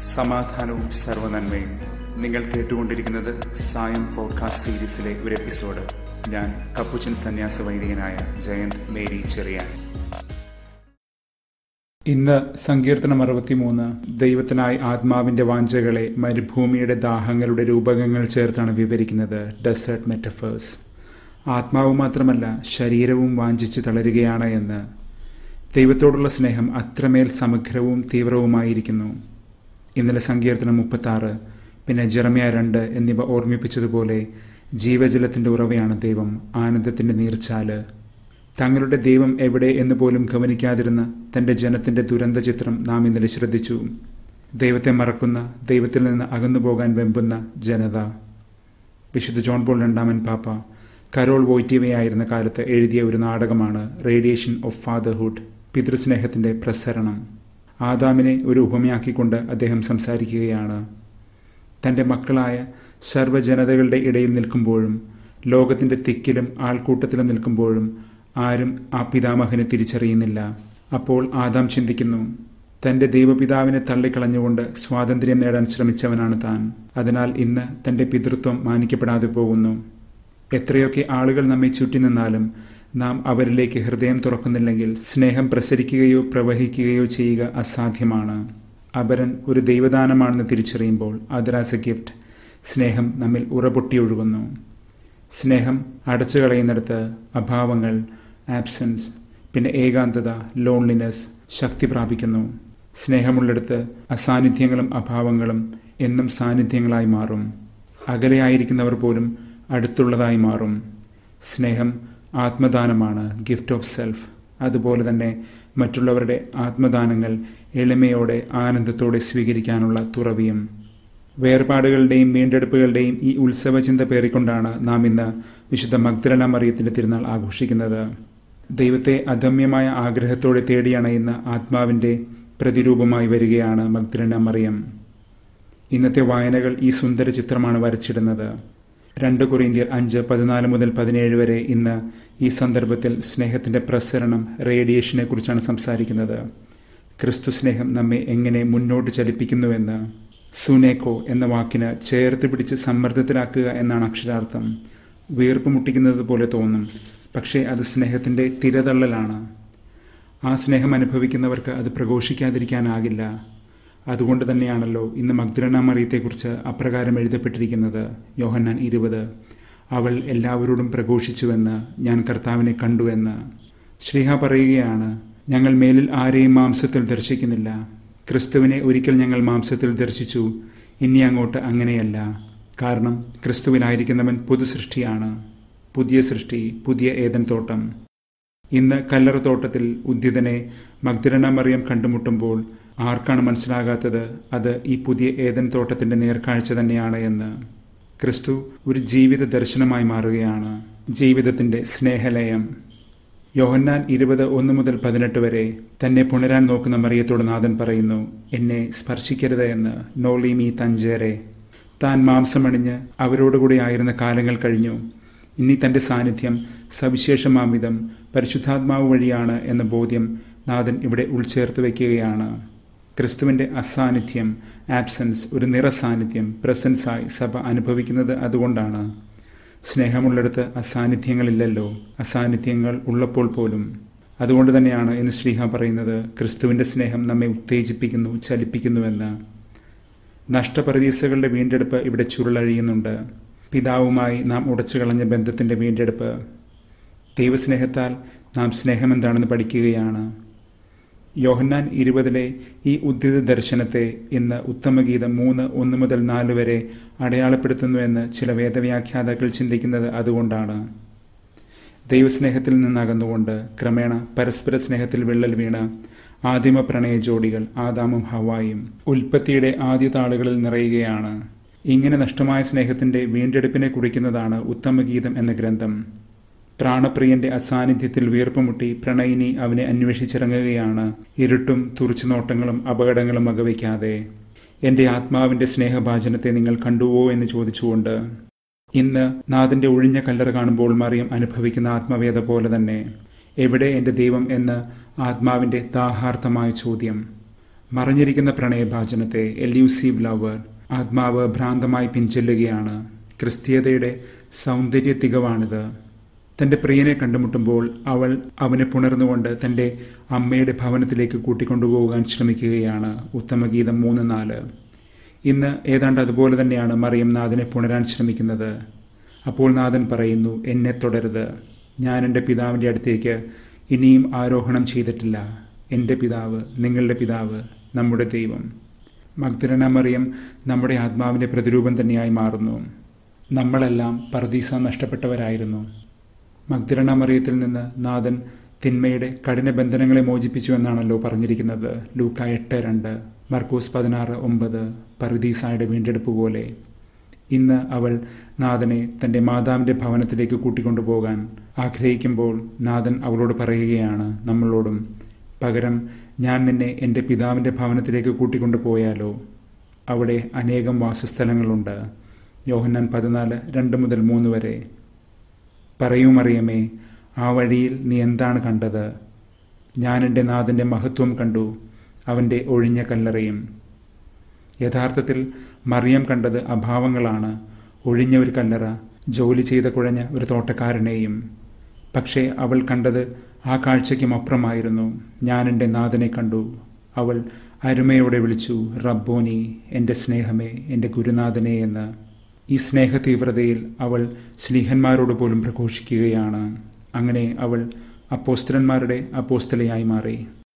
സമാധാനവും സർവനന്മയും നിങ്ങൾ കേട്ടുകൊണ്ടിരിക്കുന്നത് സായം പോഡ്കാസ്റ്റ് സീരീസിലെ ഒരു എപ്പിസോഡ് ഞാൻ കപ്പുച്ചൻ സന്യാസ വൈദികനായ ജയന്ത് മേരി ചെറിയാൻ ഇന്ന് സങ്കീർത്തനം അറുപത്തിമൂന്ന് ദൈവത്തിനായി ആത്മാവിന്റെ വാഞ്ചകളെ മരുഭൂമിയുടെ ദാഹങ്ങളുടെ രൂപകങ്ങൾ ചേർത്താണ് വിവരിക്കുന്നത് ഡെസേർട്ട് മെറ്റഫേഴ്സ് ആത്മാവ് മാത്രമല്ല ശരീരവും വാഞ്ചിച്ച് തളരുകയാണ് എന്ന് ദൈവത്തോടുള്ള സ്നേഹം അത്രമേൽ സമഗ്രവും തീവ്രവുമായിരിക്കുന്നു ഇന്നലെ സങ്കീർത്തനം മുപ്പത്തി ആറ് പിന്നെ ജെറമിയ രണ്ട് എന്നിവ ഓർമ്മിപ്പിച്ചതുപോലെ ജീവജലത്തിന്റെ ഉറവയാണ് ദൈവം ആനന്ദത്തിന്റെ നീർച്ചാല് തങ്ങളുടെ ദൈവം എവിടെ എന്ന് പോലും ഗവനിക്കാതിരുന്ന തന്റെ ജനത്തിന്റെ ദുരന്ത ചിത്രം നാം ഇന്നലെ ശ്രദ്ധിച്ചു ദൈവത്തെ മറക്കുന്ന ദൈവത്തിൽ നിന്ന് അകന്നു പോകാൻ വെമ്പുന്ന ജനത വിശുദ്ധ ജോൺ പോൾ രണ്ടാമൻ പാപ്പ കരോൾ വോയ്റ്റീവയായിരുന്ന കാലത്ത് എഴുതിയ ഒരു നാടകമാണ് റേഡിയേഷൻ ഓഫ് ഫാദർഹുഡ് പിതൃസ്നേഹത്തിന്റെ പ്രസരണം ആദാമിനെ ഒരു ഉപമയാക്കിക്കൊണ്ട് അദ്ദേഹം സംസാരിക്കുകയാണ് തന്റെ മക്കളായ സർവ്വജനതകളുടെ ഇടയിൽ നിൽക്കുമ്പോഴും ലോകത്തിന്റെ തിക്കിലും ആൾക്കൂട്ടത്തിലും നിൽക്കുമ്പോഴും ആരും ആ പിതാമഹനെ തിരിച്ചറിയുന്നില്ല അപ്പോൾ ആദാം ചിന്തിക്കുന്നു തന്റെ ദൈവപിതാവിനെ തള്ളിക്കളഞ്ഞുകൊണ്ട് സ്വാതന്ത്ര്യം നേടാൻ ശ്രമിച്ചവനാണ് താൻ അതിനാൽ ഇന്ന് തന്റെ പിതൃത്വം മാനിക്കപ്പെടാതെ പോകുന്നു എത്രയൊക്കെ ആളുകൾ നമ്മെ ചുറ്റി നിന്നാലും നാം അവരിലേക്ക് ഹൃദയം തുറക്കുന്നില്ലെങ്കിൽ സ്നേഹം പ്രസരിക്കുകയോ പ്രവഹിക്കുകയോ ചെയ്യുക അസാധ്യമാണ് അപരൻ ഒരു ദൈവദാനമാണെന്ന് തിരിച്ചറിയുമ്പോൾ അതരാസ് എ ഗിഫ്റ്റ് സ്നേഹം നമ്മിൽ ഉറപൊട്ടിയൊഴുകുന്നു സ്നേഹം അടച്ചു കളയുന്നിടത്ത് അഭാവങ്ങൾ ആബ്സൻസ് പിന്നെ ഏകാന്തത ലോൺലിനെസ് ശക്തി പ്രാപിക്കുന്നു സ്നേഹമുള്ളിടത്ത് അസാന്നിധ്യങ്ങളും അഭാവങ്ങളും എന്നും സാന്നിധ്യങ്ങളായി മാറും അകലെയായിരിക്കുന്നവർ പോലും അടുത്തുള്ളതായി മാറും സ്നേഹം ആത്മദാനമാണ് ഗിഫ്റ്റ് ഓഫ് സെൽഫ് അതുപോലെ തന്നെ മറ്റുള്ളവരുടെ ആത്മദാനങ്ങൾ എളിമയോടെ ആനന്ദത്തോടെ സ്വീകരിക്കാനുള്ള തുറവിയും വേർപാടുകളുടെയും വീണ്ടെടുപ്പുകളുടെയും ഈ ഉത്സവചിന്ത പേറിക്കൊണ്ടാണ് നാം ഇന്ന് വിശുദ്ധ മഗ്ദലന മറിയത്തിന്റെ തിരുനാൾ ആഘോഷിക്കുന്നത് ദൈവത്തെ അദമ്യമായ ആഗ്രഹത്തോടെ തേടിയണയുന്ന ആത്മാവിന്റെ പ്രതിരൂപമായി വരികയാണ് മഗ്ദലന മറിയം ഇന്നത്തെ വായനകൾ ഈ സുന്ദര ചിത്രമാണ് വരച്ചിടുന്നത് രണ്ട് കൊറിന്ത്യർ അഞ്ച് പതിനാല് മുതൽ പതിനേഴ് വരെ ഇന്ന് ഈ സന്ദർഭത്തിൽ സ്നേഹത്തിന്റെ പ്രസരണം റേഡിയേഷനെ കുറിച്ചാണ് സംസാരിക്കുന്നത് ക്രിസ്തു സ്നേഹം നമ്മെ എങ്ങനെ മുന്നോട്ട് ചലിപ്പിക്കുന്നുവെന്ന് സുനേക്കോ എന്ന വാക്കിന് ചേർത്ത് പിടിച്ച് സമ്മർദ്ദത്തിലാക്കുക എന്നാണ് അക്ഷരാർത്ഥം വീർപ്പ് മുട്ടിക്കുന്നത് പോലെ തോന്നും പക്ഷേ അത് സ്നേഹത്തിന്റെ തിരതള്ളലാണ് ആ സ്നേഹം അനുഭവിക്കുന്നവർക്ക് അത് പ്രഘോഷിക്കാതിരിക്കാനാകില്ല അതുകൊണ്ട് തന്നെയാണല്ലോ ഇന്ന് മഗ്ദലന മറിയത്തെക്കുറിച്ച് അപ്രകാരം എഴുതപ്പെട്ടിരിക്കുന്നത് യോഹന്നാൻ ഇരുപത് അവൾ എല്ലാവരോടും പ്രഘോഷിച്ചുവെന്ന് ഞാൻ കർത്താവിനെ കണ്ടുവെന്ന് ശ്രീഹ പറയുകയാണ് ഞങ്ങൾ മേലിൽ ആരെയും മാംസത്തിൽ ദർശിക്കുന്നില്ല ക്രിസ്തുവിനെ ഒരിക്കൽ ഞങ്ങൾ മാംസത്തിൽ ദർശിച്ചു ഇനി അങ്ങോട്ട് അങ്ങനെയല്ല കാരണം ക്രിസ്തുവിലായിരിക്കുന്നവൻ പുതുസൃഷ്ടിയാണ് പുതിയ സൃഷ്ടി പുതിയ ഏതൻ തോട്ടം ഇന്ന് കല്ലറ തോട്ടത്തിൽ ഉദ്യതനെ മഗ്ദലന മറിയം കണ്ടുമുട്ടുമ്പോൾ ആർക്കാണ് മനസ്സിലാകാത്തത് അത് ഈ പുതിയ ഏതൻ തോട്ടത്തിന്റെ നേർക്കാഴ്ച തന്നെയാണ് എന്ന് ക്രിസ്തു ഒരു ജീവിത ദർശനമായി മാറുകയാണ് ജീവിതത്തിന്റെ സ്നേഹലയം യോഹന്നാൻ ഇരുപത് ഒന്ന് മുതൽ പതിനെട്ട് വരെ തന്നെ പുണരാൻ നോക്കുന്ന മറിയത്തോട് നാഥൻ പറയുന്നു എന്നെ സ്പർശിക്കരുത് എന്ന് നോളീമി തഞ്ചേരെ താൻ മാംസമണിഞ്ഞ് അവരോടുകൂടി ആയിരുന്ന കാലങ്ങൾ കഴിഞ്ഞു ഇനി തന്റെ സാന്നിധ്യം സവിശേഷമാമിതം പരിശുദ്ധാത്മാവ് വഴിയാണ് എന്ന ബോധ്യം നാഥൻ ഇവിടെ ഉൾച്ചേർത്ത് വയ്ക്കുകയാണ് ക്രിസ്തുവിന്റെ അസാന്നിധ്യം ആബ്സൻസ് ഒരു നിറസാന്നിധ്യം പ്രസൻസായി സഭ അനുഭവിക്കുന്നത് അതുകൊണ്ടാണ് സ്നേഹമുള്ളിടത്ത് അസാന്നിധ്യങ്ങളില്ലല്ലോ അസാന്നിധ്യങ്ങൾ ഉള്ളപ്പോൾ പോലും അതുകൊണ്ട് തന്നെയാണ് ഇന്ന് ശ്രീഹ പറയുന്നത് ക്രിസ്തുവിന്റെ സ്നേഹം നമ്മെ ഉത്തേജിപ്പിക്കുന്നു ചലിപ്പിക്കുന്നുവെന്ന് നഷ്ടപ്രതീസകളുടെ വീണ്ടെടുപ്പ് ഇവിടെ ചുരുളഴിയുന്നുണ്ട് പിതാവുമായി നാം ഉടച്ചു കളഞ്ഞ ബന്ധത്തിന്റെ വീണ്ടെടുപ്പ് ദൈവസ്നേഹത്താൽ നാം സ്നേഹമെന്താണെന്ന് പഠിക്കുകയാണ് യോഹന്നാൻ ഇരുപതിലെ ഈ ഉദ്ധിത ദർശനത്തെ ഇന്ന് ഉത്തമഗീതം മൂന്ന് ഒന്ന് മുതൽ നാല് വരെ അടയാളപ്പെടുത്തുന്നുവെന്ന് ചില വേദവ്യാഖ്യാതാക്കൾ ചിന്തിക്കുന്നത് അതുകൊണ്ടാണ് ദൈവസ്നേഹത്തിൽ നിന്നകന്നുകൊണ്ട് ക്രമേണ പരസ്പര സ്നേഹത്തിൽ വിള്ളൽ വീണ് ആദിമ പ്രണയ ജോഡികൾ ആദാമും ഹവായും ഉൽപ്പത്തിയുടെ ആദ്യ താളുകളിൽ നിറയുകയാണ് ഇങ്ങനെ നഷ്ടമായ സ്നേഹത്തിന്റെ വീണ്ടെടുപ്പിനെ കുറിക്കുന്നതാണ് ഉത്തമഗീതം എന്ന ഗ്രന്ഥം പ്രാണപ്രിയന്റെ അസാന്നിധ്യത്തിൽ വീർപ്പുമുട്ടി പ്രണയിനി അവനെ അന്വേഷിച്ചിറങ്ങുകയാണ് ഇരുട്ടും തുറിച്ചുനോട്ടങ്ങളും അപകടങ്ങളും വകവയ്ക്കാതെ എന്റെ ആത്മാവിന്റെ സ്നേഹഭാചനത്തെ നിങ്ങൾ കണ്ടുവോ എന്ന് ചോദിച്ചുകൊണ്ട് ഇന്ന് നാഥന്റെ ഒഴിഞ്ഞ കല്ലറ കാണുമ്പോൾ മറിയം അനുഭവിക്കുന്ന ആത്മവേദ പോലെ തന്നെ എവിടെ എന്റെ ദൈവം എന്ന് ആത്മാവിന്റെ ദാഹാർത്ഥമായ ചോദ്യം മറഞ്ഞിരിക്കുന്ന പ്രണയഭാചനത്തെ എല്യൂസീവ് ലവർ ആത്മാവ് ഭ്രാന്തമായി പിൻചെല്ലുകയാണ് ക്രിസ്തീയതയുടെ സൗന്ദര്യ തികവാണിത് തന്റെ പ്രിയനെ കണ്ടുമുട്ടുമ്പോൾ അവൾ അവനെ പുണർന്നുകൊണ്ട് തന്റെ അമ്മയുടെ ഭവനത്തിലേക്ക് കൂട്ടിക്കൊണ്ടുപോകാൻ ശ്രമിക്കുകയാണ് ഉത്തമഗീതം മൂന്ന് നാല് ഇന്ന് ഏതാണ്ട് അതുപോലെ തന്നെയാണ് മറിയം നാഥനെ പുണരാൻ ശ്രമിക്കുന്നത് അപ്പോൾ നാഥൻ പറയുന്നു എന്നെ തുടരുത് ഞാൻ എൻ്റെ പിതാവിൻ്റെ അടുത്തേക്ക് ഇനിയും ആരോഹണം ചെയ്തിട്ടില്ല എൻ്റെ പിതാവ് നിങ്ങളുടെ പിതാവ് നമ്മുടെ ദൈവം മഗ്ദലന മറിയം നമ്മുടെ ആത്മാവിൻ്റെ പ്രതിരൂപം തന്നെയായി മാറുന്നു നമ്മളെല്ലാം പർദീസ നഷ്ടപ്പെട്ടവരായിരുന്നു മഗ്ദലന മറിയത്തിൽ നിന്ന് നാഥൻ തിന്മയുടെ കഠിന ബന്ധനങ്ങളെ മോചിപ്പിച്ചു എന്നാണല്ലോ പറഞ്ഞിരിക്കുന്നത് ലൂക്ക എട്ട് രണ്ട് മർക്കൂസ് പതിനാറ് ഒമ്പത് പർദീസായുടെ വീണ്ടെടുപ്പ് പോലെ ഇന്ന് അവൾ നാഥനെ തന്റെ മാതാവിന്റെ ഭവനത്തിലേക്ക് കൂട്ടിക്കൊണ്ടുപോകാൻ ആഗ്രഹിക്കുമ്പോൾ നാഥൻ അവളോട് പറയുകയാണ് നമ്മളോടും പകരം ഞാൻ നിന്നെ എൻ്റെ പിതാവിൻ്റെ ഭവനത്തിലേക്ക് കൂട്ടിക്കൊണ്ടുപോയാലോ അവിടെ അനേകം വാസസ്ഥലങ്ങളുണ്ട് യോഹന്നാൻ പതിനാല് രണ്ട് മുതൽ മൂന്ന് വരെ പറയൂ മറിയമേ ആ വഴിയിൽ നീ എന്താണ് കണ്ടത് ഞാൻ എൻ്റെ നാഥൻ്റെ മഹത്വം കണ്ടു അവൻ്റെ ഒഴിഞ്ഞ കല്ലറയും യഥാർത്ഥത്തിൽ മറിയം കണ്ടത് അഭാവങ്ങളാണ് ഒഴിഞ്ഞ ഒരു കല്ലറ ജോലി ചെയ്ത കുഴഞ്ഞ ഒരു തോട്ടക്കാരനെയും പക്ഷേ അവൾ കണ്ടത് ആ കാഴ്ചയ്ക്കും അപ്പുറമായിരുന്നു ഞാൻ എൻ്റെ നാഥനെ കണ്ടു അവൾ അരുമയോടെ വിളിച്ചു റബ്ബോനി എൻ്റെ സ്നേഹമേ എൻ്റെ ഗുരുനാഥനെ എന്ന് ഈ സ്നേഹ തീവ്രതയിൽ അവൾ സ്നേഹന്മാരോട് പോലും പ്രഘോഷിക്കുകയാണ് അങ്ങനെ അവൾ അപ്പോസ്തലന്മാരുടെ അപ്പോസ്തലയായി മാറി